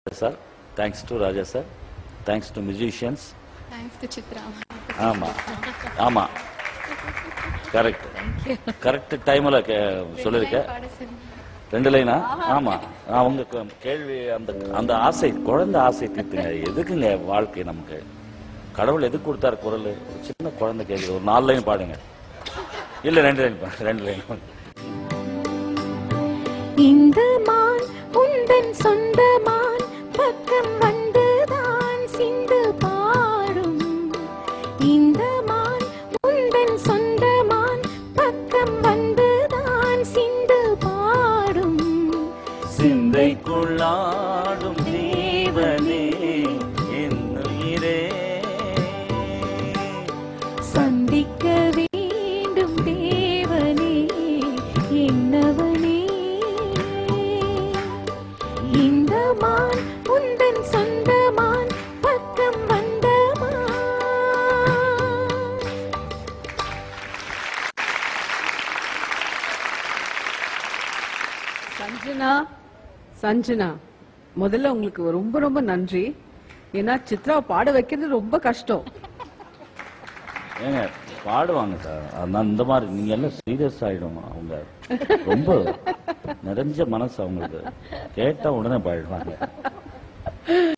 sir thanks to Raja sir thanks to musicians thanks to Chithra ஆமா ஆமா correct correct டைம்ல சொல்லிருக்கேன் பாட சொல்லி ரெண்டு லைனா ஆமா அவங்க க- கேள்வி அந்த அந்த ஆசை குழந்தை ஆசை தீர்த்துங்க எதுக்குங்க வாழ்க்கை நமக்கு கடவுள் எதுக்கு கொடுத்தாரு குரல் ஒரு சின்ன குழந்தை கேக்குது ஒரு நாலு லைன் பாடுங்க இல்ல ரெண்டு லைன் பாருங்க ரெண்டு லைன் இந்த மான் உந்தன் சொந்த மான் பக்கம் வந்துதான் சிந்து பாடும் இந்த மான் உந்தன் சொந்த மான் பக்கம் வந்துதான் சிந்து பாடும் சிந்தைக்குள்ளாடும் தேவனே என் உயிரே சந்திக்க வேண்டும் தேவனே என்னவனே இந்த மான் உந்தன் சொந்த மான் பக்கம் வந்த மான் சஞ்சனா சஞ்சனா முதல்ல உங்களுக்கு ரொம்ப ரொம்ப நன்றி ஏன்னா சித்ராவை பாட வைக்கிறது ரொம்ப கஷ்டம் ஏங்க பாடுவாங்க சார் அதனால இந்த மாதிரி நீங்க எல்லாம் சீரியஸ் ஆயிடும் அவங்க ரொம்ப நிறைஞ்ச மனசு அவங்களுக்கு கேட்டா உடனே பாடுவாங்க